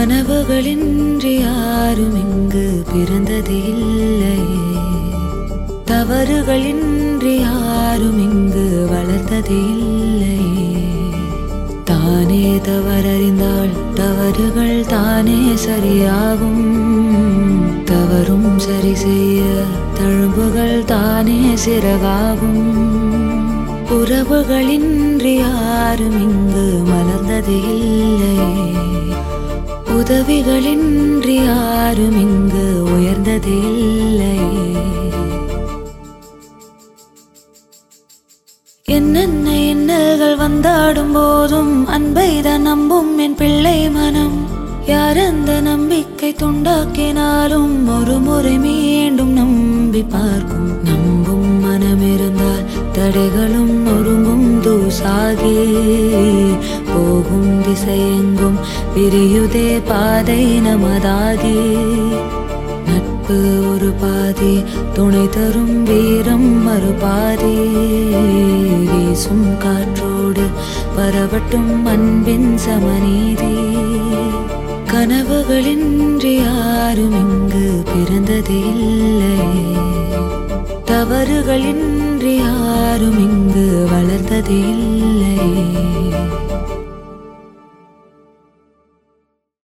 கனவுகளின்றி யாரும் இங்கு பிறந்தது இல்லையே தவறுகளின்றி யாரும் இங்கு வளர்ந்தது இல்லையே தானே தவறறிந்தால் தவறுகள் தானே சரியாகும் தவறும் சரி செய்ய தழும்புகள் தானே சிறகாகும் உறவுகளின்றி யாரும் இங்கு மலர்ந்தது இல்லையே உதவிகளின்றி யாரும் இங்கு உயர்ந்தது இல்லையே என்னென்ன இன்னல்கள் வந்தாடும் போதும் அன்பை தான் நம்பும் என் பிள்ளை மனம் யார் அந்த நம்பிக்கை துண்டாக்கினாலும் ஒரு முறை மீண்டும் நம்பி பார்க்கும் நம்பும் மனம் இருந்தால் தடைகளும் நொறுங்கும் தூசாகி போகும் திசையெங்கும் விரியுதே பாதை நமதாகி நட்பு ஒரு பாதி துணை தரும் வீரம் மறுபாதி வீசும் காற்றோடு பரவட்டும் அன்பின் சமநீதி கனவுகளின்றி யாரும் இங்கு பிறந்தது இல்லையே தவறுகளின்றி யாரும் இங்கு வளர்ந்தது இல்லையே